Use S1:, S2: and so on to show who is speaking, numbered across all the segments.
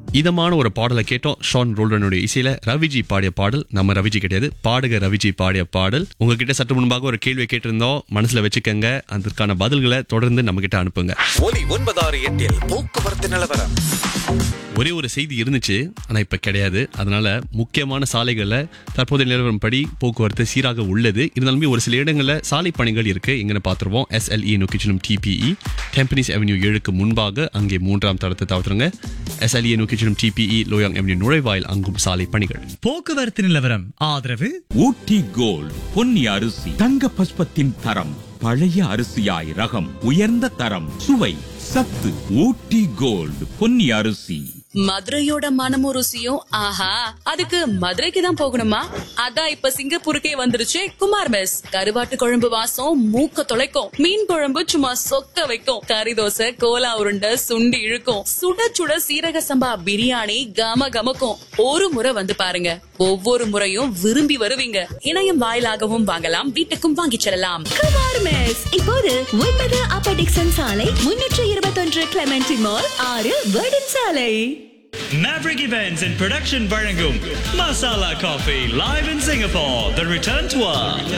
S1: இதமான ஒரு பாடலை கேட்டோம் ஷான் ரோல்டனுடைய இசையில ரவிஜி பாடிய பாடல் நம்ம ரவிஜி கிடையாது பாடக ரவிஜி பாடிய பாடல் உங்ககிட்ட சற்று முன்பாக ஒரு கேள்வியை கேட்டிருந்தோம் மனசுல வச்சுக்கங்க அதற்கான பதில்களை தொடர்ந்து நம்ம கிட்ட அனுப்புங்க
S2: ஒலி ஒன்பதாறு எட்டில் போக்குவரத்து நிலவரம்
S1: ஒரே ஒரு செய்தி இருந்துச்சு ஆனா இப்ப கிடையாது அதனால முக்கியமான சாலைகள்ல தற்போதைய நிலவரம் படி போக்குவரத்து சீராக உள்ளது இருந்தாலுமே ஒரு சில இடங்கள்ல சாலை பணிகள் இருக்கு எங்கன்னு பார்த்துருவோம் எஸ்எல்இ நோக்கி செல்லும் டிபிஇ டெம்பனிஸ் அவென்யூ ஏழுக்கு முன்பாக அங்கே மூன்றாம் தடத்தை தவிர்த்துருங்க எஸ்எல்இ நோக்கி செல்லும் டிபிஇ லோயாங் அவென்யூ நுழைவாயில் அங்கும் சாலை பணிகள்
S3: போக்குவரத்து நிலவரம் ஆதரவு
S4: ஊட்டி கோல்ட் பொன்னி அரிசி தங்க பஸ்பத்தின் தரம் பழைய அரிசியாய் ரகம் உயர்ந்த தரம் சுவை சத்து ஊட்டி கோல்ட் பொன்னி அரிசி
S5: மதுரையோட மனமும் ருசியும் ஆஹா அதுக்கு மதுரைக்கு தான் போகணுமா அதான் இப்ப சிங்கப்பூருக்கே வந்துருச்சு குமார் மெஸ் கருவாட்டு குழம்பு வாசம் மூக்க தொலைக்கும் மீன் குழம்பு சும்மா சொக்க வைக்கும் கறி தோசை கோலா உருண்டை சுண்டி இழுக்கும் சுட சுட சீரக சம்பா பிரியாணி கம கமக்கும் ஒரு முறை வந்து பாருங்க ஒவ்வொரு முறையும் விரும்பி வருவீங்க இணையம் வாயிலாகவும் வாங்கலாம் வீட்டுக்கும் வாங்கிச் செல்லலாம்
S6: குமார் மெஸ் இப்போது ஒன்பது அப்பர் டிக்சன் சாலை முன்னூற்று இருபத்தொன்று கிளமெண்டி மால் ஆறு வேர்டன் சாலை
S3: Maverick Events and Production வழங்கும் masala coffee live in Singapore the return tour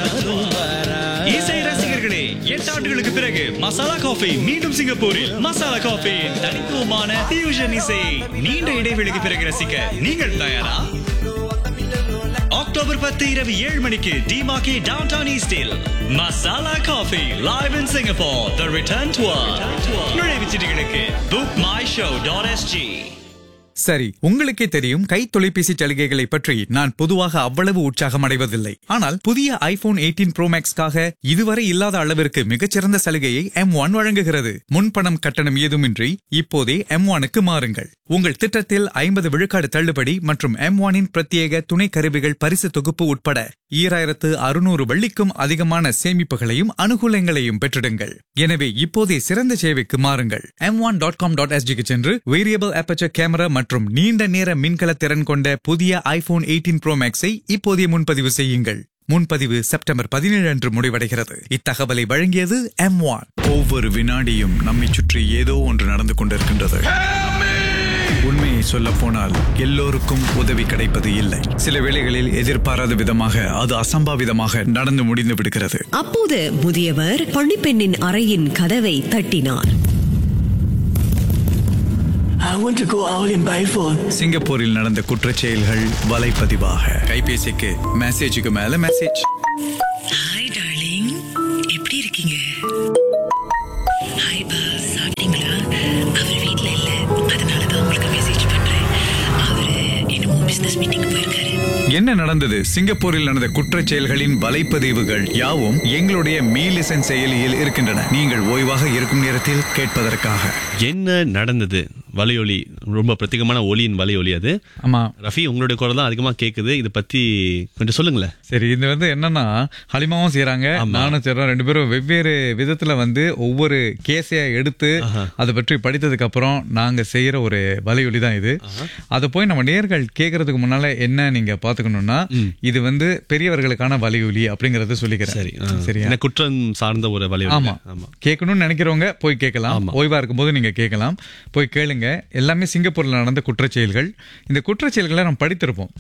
S3: இசை ரசிகர்களே எட்டு ஆண்டுகளுக்கு பிறகு மசாலா காஃபி மீண்டும் சிங்கப்பூரில் மசாலா காஃபி தனித்துவமான fusion இசை நீண்ட இடைவெளிக்கு பிறகு ரசிக்க நீங்கள் தயாரா அக்டோபர் பத்து இரவு ஏழு மணிக்கு டிமாக்கி டவுன் டவுன் ஈஸ்டில் masala coffee live in Singapore the return tour நுழைவுச் சீட்டுகளுக்கு book my show dot SG
S7: சரி உங்களுக்கே தெரியும் கை தொலைபேசி சலுகைகளை பற்றி நான் பொதுவாக அவ்வளவு உற்சாகம் அடைவதில்லை ஆனால் புதிய ஐபோன் 18 ப்ரோ மேக்ஸ்க்காக இதுவரை இல்லாத அளவிற்கு மிகச்சிறந்த சலுகையை எம் ஒன் வழங்குகிறது முன்பணம் கட்டணம் ஏதுமின்றி இப்போதே எம் ஒனுக்கு மாறுங்கள் உங்கள் திட்டத்தில் ஐம்பது விழுக்காடு தள்ளுபடி மற்றும் எம் ஒனின் பிரத்யேக துணை கருவிகள் பரிசு தொகுப்பு உட்பட ஈராயிரத்து அறுநூறு வெள்ளிக்கும் அதிகமான சேமிப்புகளையும் அனுகூலங்களையும் பெற்றிடுங்கள் எனவே இப்போதே சிறந்த சேவைக்கு மாறுங்கள் M one dot com dot எஸ்ஜிக்கு சென்று வேரியபிள் அபச்சர் கேமரா மற்றும் நீண்ட நேர மின்கல திறன் கொண்ட புதிய ஐபோன் 18 ப்ரோ மேக்ஸை இப்போதே முன்பதிவு செய்யுங்கள் முன்பதிவு செப்டம்பர் பதினேழு அன்று முடிவடைகிறது இத்தகவலை வழங்கியது எம் ஒன் ஒவ்வொரு வினாடியும் நம்மை சுற்றி ஏதோ ஒன்று நடந்து கொண்டிருக்கின்றது உண்மையை சொல்ல போனால் எல்லோருக்கும் உதவி கிடைப்பது இல்லை சில வேளைகளில் எதிர்பாராத விதமாக அது அசம்பாவிதமாக நடந்து முடிந்து விடுகிறது
S8: அப்போது முதியவர் பணிப்பெண்ணின் அறையின் கதவை தட்டினார்
S9: I want to go out in Biford.
S7: சிங்கப்பூரில் நடந்த குற்றச் செயல்கள் வலைப்பதிவாக கைபேசிக்கு மெசேஜுக்கு மேல மெசேஜ்
S8: ஹாய் டார்லிங் எப்படி இருக்கீங்க ஹாய் பா சாப்பிட்டீங்களா அவர் வீட்ல இல்ல அதனால தான் உங்களுக்கு மெசேஜ் பண்றேன் அவரு என்னமோ பிசினஸ் மீட்டிங் போயிருக்காரு
S7: என்ன நடந்தது சிங்கப்பூரில் நடந்த குற்றச் செயல்களின் வலைப்பதிவுகள் யாவும் எங்களுடைய மீலிசன் செயலியில் இருக்கின்றன நீங்கள் ஓய்வாக இருக்கும் நேரத்தில் கேட்பதற்காக
S1: என்ன நடந்தது வலையொலி ரொம்ப பிரத்யேகமான ஒலியின் வலையொலி அது
S7: ஆமா
S1: ரஃபி உங்களுடைய குரல் தான் அதிகமா கேக்குது இதை பத்தி கொஞ்சம் சொல்லுங்களேன்
S7: சரி இது வந்து என்னன்னா ஹலிமாவும் செய்யறாங்க நானும் செய்றோம் ரெண்டு பேரும் வெவ்வேறு விதத்துல வந்து ஒவ்வொரு கேஸையா எடுத்து அதை பற்றி படித்ததுக்கு அப்புறம் நாங்க செய்யற ஒரு வலையொலி தான் இது அதை போய் நம்ம நேர்கள் கேட்கறதுக்கு முன்னால என்ன நீங்க பாத்துக்கணும்னா இது வந்து பெரியவர்களுக்கான வலையொலி அப்படிங்கறத சொல்லிக்கிறேன்
S1: சரி ஆ.
S7: சரியா
S1: என்ன குற்றம் சார்ந்த ஒரு வலையொலி
S7: ஆமா கேட்கணும்னு நினைக்கிறவங்க போய் கேட்கலாம் ஓய்வா இருக்கும்போது நீங்க கேட்கலாம் போய் கேளுங்க எல்லாமே சிங்கப்பூர்ல நடந்த குற்றச் செயல்கள் இந்த குற்றச் செயல்களை நம்ம படித்திருப்போம்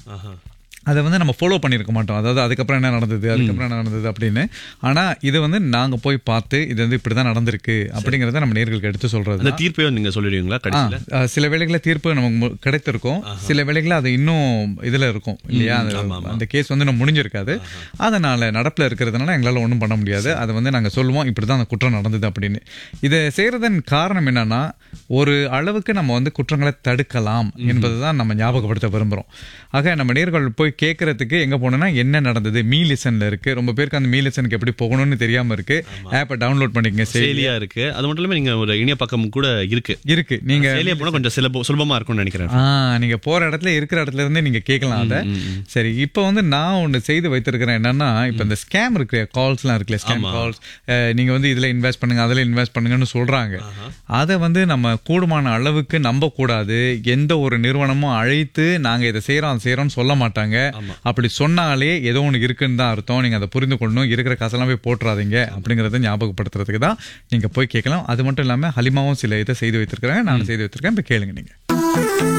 S7: அதை வந்து நம்ம ஃபாலோ பண்ணியிருக்க மாட்டோம் அதாவது அதுக்கப்புறம் என்ன நடந்தது அதுக்கப்புறம் என்ன நடந்தது அப்படின்னு ஆனா இது வந்து நாங்க போய் பார்த்து இது வந்து இப்படிதான் நடந்திருக்கு அப்படிங்கறத நம்ம நேர்களுக்கு எடுத்து சொல்றது
S1: அந்த தீர்ப்பையும் நீங்க சொல்லிடுவீங்களா கடைசியில
S7: ஆ, ஆ, சில வேளைகளில் தீர்ப்பு நமக்கு மு- கிடைத்திருக்கும் சில வேளைகளில் அது இன்னும் இதுல இருக்கும் இல்லையா அந்த- அந்த கேஸ் வந்து நம்ம முடிஞ்சிருக்காது அதனால நடப்புல இருக்கிறதுனால எங்களால ஒண்ணும் பண்ண முடியாது அதை வந்து நாங்க சொல்லுவோம் இப்படிதான் அந்த குற்றம் நடந்தது அப்படின்னு இதை செய்யறதன் காரணம் என்னன்னா ஒரு அளவுக்கு நம்ம வந்து குற்றங்களை தடுக்கலாம் என்பதுதான் நம்ம ஞாபகப்படுத்த விரும்புறோம் ஆக நம்ம நேர்கள் போய் கேட்கறதுக்கு எங்க போனோம்னா என்ன நடந்தது மீ லிசன்ல இருக்கு ரொம்ப பேருக்கு அந்த மீ லிசனுக்கு எப்படி போகணும்னு தெரியாம இருக்கு ஆப்பை டவுன்லோட் பண்ணிக்கங்க செயலியை.
S1: செயலியா இருக்கு அது மட்டும் இல்லாம நீங்க ஒரு இணைய பக்கம் கூட இருக்கு
S7: இருக்கு நீங்க
S1: செயலியா போனா கொஞ்சம் சுலப- சுலபமா இருக்கும்னு நினைக்கிறேன்
S7: ஆ நீங்க போற இடத்துல இருக்கிற இடத்துல இருந்தே நீங்க கேட்கலாம் அத சரி இப்போ வந்து நான் ஒன்னு செய்து வைத்திருக்கிறேன் என்னன்னா இப்போ இந்த ஸ்கேம் இருக்கு கால்ஸ்லாம் இருக்குல்ல ஸ்கேம் கால்ஸ் நீங்க வந்து இதுல இன்வெஸ்ட் பண்ணுங்க அதுல இன்வெஸ்ட் பண்ணுங்கன்னு சொல்றாங்க அதை வந்து நம்ம கூடுமான அளவுக்கு நம்ப கூடாது எந்த ஒரு நிறுவனமும் அழைத்து நாங்க இதை செய்யறோம் அதை செய்யறோம்னு சொல்ல மாட்டாங்க அப்படி சொன்னாலே ஏதோ ஒன்று இருக்குன்னு தான் அர்த்தம் நீங்க அதை புரிந்து கொள்ளணும் இருக்கிற காசெல்லாம் போய் போட்டுறாதீங்க அப்படிங்கறத ஞாபகப்படுத்துறதுக்கு தான் நீங்க போய் கேட்கலாம் அது மட்டும் இல்லாம ஹலிமாவும் சில இதை செய்து வைத்திருக்கிறாங்க நானும் செய்து வைத்திருக்கேன் இப்போ கேளுங்க நீங்க